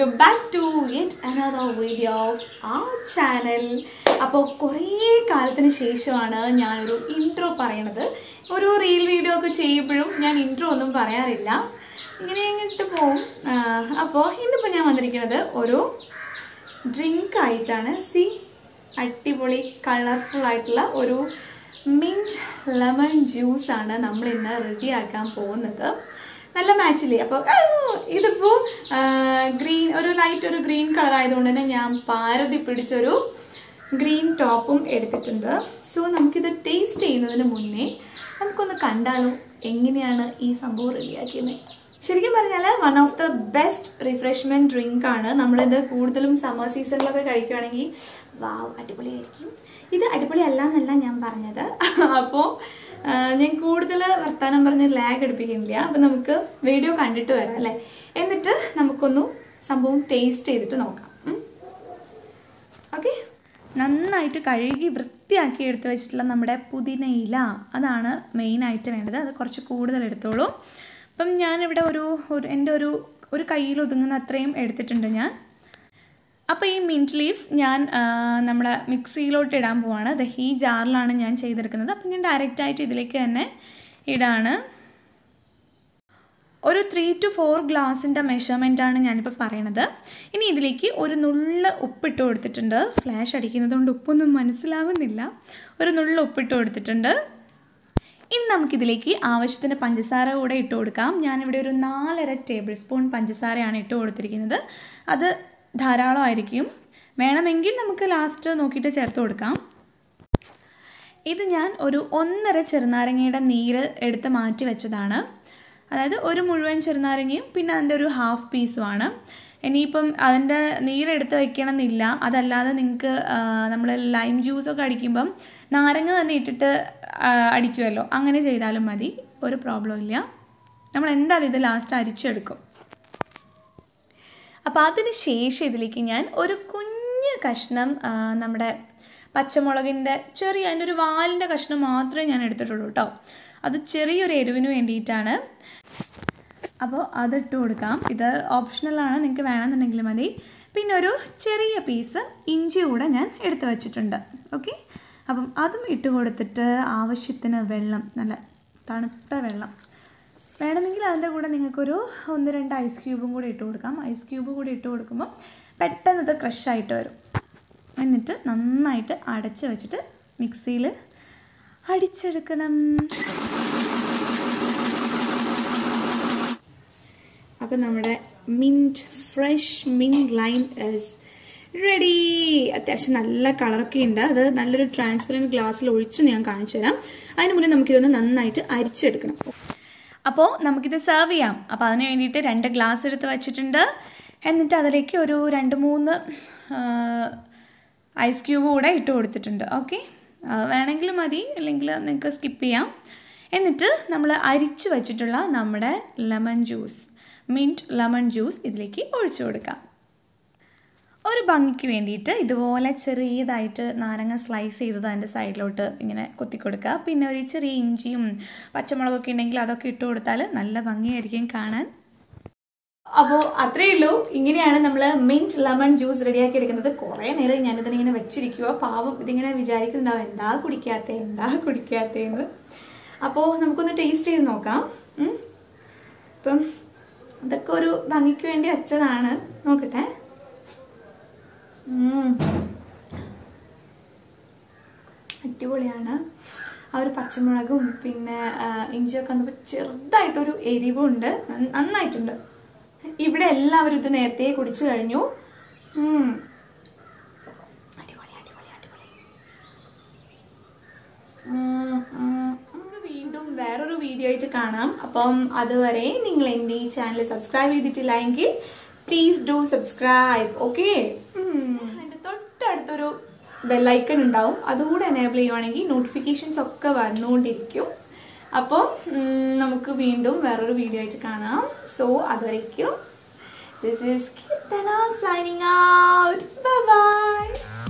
welcome back to yet another video of ആ channel അപ്പോൾ കുറേ കാലത്തിന് ശേഷമാണ് ഞാനൊരു ഇൻട്രോ പറയണത് ഒരു റീൽ വീഡിയോ ഒക്കെ ചെയ്യുമ്പോഴും ഞാൻ ഇൻട്രോ ഒന്നും പറയാറില്ല ഇങ്ങനെ ഇങ്ങോട്ട് പോവും അപ്പോൾ ഇന്നിപ്പോൾ ഞാൻ വന്നിരിക്കുന്നത് ഒരു ഡ്രിങ്ക് ആയിട്ടാണ് സി അടിപൊളി കളർഫുൾ ആയിട്ടുള്ള ഒരു മിൻറ്റ് ലെമൺ ജ്യൂസ് ആണ് നമ്മൾ ഇന്ന് റെഡിയാക്കാൻ പോകുന്നത് നല്ല മാച്ചില്ലേ അപ്പോൾ ഇതിപ്പോ ഗ്രീൻ ഒരു ലൈറ്റ് ഒരു ഗ്രീൻ കളർ ആയതുകൊണ്ട് തന്നെ ഞാൻ പാരതി പിടിച്ചൊരു ഗ്രീൻ ടോപ്പും എടുത്തിട്ടുണ്ട് സോ നമുക്കിത് ടേസ്റ്റ് ചെയ്യുന്നതിന് മുന്നേ നമുക്കൊന്ന് കണ്ടാലോ എങ്ങനെയാണ് ഈ സംഭവം റെഡിയാക്കിയത് ശരിക്കും പറഞ്ഞാൽ one of the best refreshment drink ആണ് നമ്മളിത് കൂടുതലും സമ്മർ സീസണിലൊക്കെ കഴിക്കുകയാണെങ്കിൽ വാവ് അടിപൊളിയായിരിക്കും ഇത് അടിപൊളി അല്ല എന്നല്ല ഞാൻ പറഞ്ഞത് അപ്പോൾ ഞാൻ കൂടുതൽ വർത്താനം പറഞ്ഞ് ലാഗ് എടുപ്പിക്കുന്നില്ല അപ്പം നമുക്ക് വീഡിയോ കണ്ടിട്ട് വരാം അല്ലേ എന്നിട്ട് നമുക്കൊന്ന് സംഭവം ടേസ്റ്റ് ചെയ്തിട്ട് നോക്കാം ഓക്കെ നന്നായിട്ട് കഴുകി വൃത്തിയാക്കി എടുത്തു വെച്ചിട്ടുള്ള നമ്മുടെ പുതിനയില അതാണ് മെയിനായിട്ട് വേണ്ടത് അത് കുറച്ച് കൂടുതൽ എടുത്തോളൂ അപ്പം ഞാനിവിടെ ഒരു ഒരു എൻ്റെ ഒരു ഒരു കയ്യിൽ ഒതുങ്ങുന്ന അത്രയും എടുത്തിട്ടുണ്ട് ഞാൻ അപ്പോൾ ഈ മിൻറ്റ് ലീവ്സ് ഞാൻ നമ്മുടെ മിക്സിയിലോട്ട് ഇടാൻ പോവാണ് അത് ഈ ജാറിലാണ് ഞാൻ ചെയ്തെടുക്കുന്നത് അപ്പം ഞാൻ ഡയറക്റ്റായിട്ട് ഇതിലേക്ക് തന്നെ ഇടാണ് ഒരു ത്രീ ടു ഫോർ ഗ്ലാസിൻ്റെ മെഷർമെൻറ്റാണ് ഞാനിപ്പോൾ പറയണത് ഇനി ഇതിലേക്ക് ഒരു നുള്ള ഉപ്പിട്ട് കൊടുത്തിട്ടുണ്ട് ഫ്ലാഷ് അടിക്കുന്നത് കൊണ്ട് ഉപ്പൊന്നും മനസ്സിലാവുന്നില്ല ഒരു നുള്ള ഉപ്പിട്ട് കൊടുത്തിട്ടുണ്ട് ഇനി നമുക്കിതിലേക്ക് ആവശ്യത്തിന് പഞ്ചസാര കൂടെ ഇട്ട് കൊടുക്കാം ഞാനിവിടെ ഒരു നാലര ടേബിൾ സ്പൂൺ പഞ്ചസാരയാണ് ഇട്ട് കൊടുത്തിരിക്കുന്നത് അത് ധാരാളമായിരിക്കും വേണമെങ്കിൽ നമുക്ക് ലാസ്റ്റ് നോക്കിയിട്ട് ചേർത്ത് കൊടുക്കാം ഇത് ഞാൻ ഒരു ഒന്നര ചെറുനാരങ്ങയുടെ നീര് എടുത്ത് മാറ്റി വെച്ചതാണ് അതായത് ഒരു മുഴുവൻ ചെറുനാരങ്ങയും പിന്നെ അതിൻ്റെ ഒരു ഹാഫ് പീസുമാണ് ഇനിയിപ്പം അതിൻ്റെ നീരെടുത്ത് വെക്കണം എന്നില്ല അതല്ലാതെ നിങ്ങൾക്ക് നമ്മൾ ലൈം ജ്യൂസൊക്കെ അടിക്കുമ്പം നാരങ്ങ തന്നെ ഇട്ടിട്ട് അടിക്കുമല്ലോ അങ്ങനെ ചെയ്താലും മതി ഒരു പ്രോബ്ലം ഇല്ല നമ്മൾ എന്തായാലും ഇത് ലാസ്റ്റ് അരിച്ചെടുക്കും അപ്പോൾ അതിന് ശേഷം ഇതിലേക്ക് ഞാൻ ഒരു കുഞ്ഞ് കഷ്ണം നമ്മുടെ പച്ചമുളകിൻ്റെ ചെറിയ അതിൻ്റെ ഒരു വാലിൻ്റെ കഷ്ണം മാത്രമേ ഞാൻ എടുത്തിട്ടുള്ളൂ കേട്ടോ അത് ചെറിയൊരു എരിവിന് വേണ്ടിയിട്ടാണ് അപ്പോൾ അതിട്ട് കൊടുക്കാം ഇത് ഓപ്ഷണലാണ് നിങ്ങൾക്ക് വേണമെന്നുണ്ടെങ്കിൽ മതി പിന്നെ ഒരു ചെറിയ പീസ് ഇഞ്ചി കൂടെ ഞാൻ എടുത്ത് വെച്ചിട്ടുണ്ട് ഓക്കെ അപ്പം അതും ഇട്ട് കൊടുത്തിട്ട് ആവശ്യത്തിന് വെള്ളം നല്ല തണുത്ത വെള്ളം വേണമെങ്കിൽ അതിൻ്റെ കൂടെ നിങ്ങൾക്കൊരു ഒന്ന് രണ്ട് ഐസ് ക്യൂബും കൂടി ഇട്ട് കൊടുക്കാം ഐസ് ക്യൂബ് കൂടി ഇട്ട് കൊടുക്കുമ്പോൾ പെട്ടെന്ന് ഇത് ക്രഷായിട്ട് വരും എന്നിട്ട് നന്നായിട്ട് അടച്ച് വെച്ചിട്ട് മിക്സിയിൽ അടിച്ചെടുക്കണം അപ്പം നമ്മുടെ mint fresh mint lime is ready അത്യാവശ്യം നല്ല കളറൊക്കെ ഉണ്ട് അത് നല്ലൊരു ട്രാൻസ്പെറൻറ്റ് ഗ്ലാസ്സിൽ ഒഴിച്ച് ഞാൻ കാണിച്ചു തരാം അതിന് മുന്നേ നമുക്കിതൊന്ന് നന്നായിട്ട് അരിച്ചെടുക്കണം അപ്പോൾ നമുക്കിത് സെർവ് ചെയ്യാം അപ്പോൾ അതിന് വേണ്ടിയിട്ട് രണ്ട് ഗ്ലാസ് എടുത്ത് വെച്ചിട്ടുണ്ട് എന്നിട്ട് അതിലേക്ക് ഒരു രണ്ട് മൂന്ന് ഐസ് ക്യൂബ് കൂടെ ഇട്ട് കൊടുത്തിട്ടുണ്ട് ഓക്കെ വേണമെങ്കിൽ മതി അല്ലെങ്കിൽ നിങ്ങൾക്ക് സ്കിപ്പ് ചെയ്യാം എന്നിട്ട് നമ്മൾ അരിച്ചു വെച്ചിട്ടുള്ള നമ്മുടെ lemon juice mint lemon juice ഇതിലേക്ക് ഒഴിച്ചു കൊടുക്കാം ഒരു ഭംഗിക്ക് വേണ്ടിയിട്ട് ഇതുപോലെ ചെറിയതായിട്ട് നാരങ്ങ സ്ലൈസ് ചെയ്തത് അതിൻ്റെ സൈഡിലോട്ട് ഇങ്ങനെ കുത്തി കൊടുക്കുക പിന്നെ ഒരു ചെറിയ ഇഞ്ചിയും പച്ചമുളകൊക്കെ ഉണ്ടെങ്കിൽ അതൊക്കെ ഇട്ട് കൊടുത്താൽ നല്ല ഭംഗിയായിരിക്കും കാണാൻ അപ്പോൾ അത്രയേ ഉള്ളൂ ഇങ്ങനെയാണ് നമ്മൾ മിൻറ്റ് ലെമൺ ജ്യൂസ് റെഡിയാക്കി എടുക്കുന്നത് കുറേ നേരം ഞാനിതിനിങ്ങനെ വെച്ചിരിക്കുക പാവം ഇതിങ്ങനെ വിചാരിക്കുന്നുണ്ടാവും എന്താ കുടിക്കാത്ത എന്താ കുടിക്കാത്തതെന്ന് അപ്പോൾ നമുക്കൊന്ന് ടേസ്റ്റ് ചെയ്ത് നോക്കാം ഇപ്പം ഇതൊക്കെ ഒരു ഭംഗിക്ക് വേണ്ടി വെച്ചതാണ് നോക്കട്ടെ അടിപൊളിയാണ് ആ ഒരു പച്ചമുളകും പിന്നെ ഇഞ്ചിയൊക്കെ വന്നപ്പോൾ ചെറുതായിട്ടൊരു എരിവുണ്ട് നന്നായിട്ടുണ്ട് ഇവിടെ എല്ലാവരും ഇത് നേരത്തെ കുടിച്ചു കഴിഞ്ഞു അടിപൊളി അടിപൊളി അടിപൊളി വീണ്ടും വേറൊരു വീഡിയോ ആയിട്ട് കാണാം അപ്പം അതുവരെ നിങ്ങൾ എൻ്റെ ഈ ചാനൽ സബ്സ്ക്രൈബ് ചെയ്തിട്ടില്ല എങ്കിൽ പ്ലീസ് ഡു സബ്സ്ക്രൈബ് ഓക്കെ അതിൻ്റെ തൊട്ടടുത്തൊരു ബെല്ലൈക്കൺ ഉണ്ടാവും അതുകൂടെ എനേബിൾ ചെയ്യുവാണെങ്കിൽ നോട്ടിഫിക്കേഷൻസ് ഒക്കെ വന്നുകൊണ്ടിരിക്കും അപ്പോൾ നമുക്ക് വീണ്ടും വേറൊരു വീഡിയോ ആയിട്ട് കാണാം സോ അതുവരേക്കും this is signing out by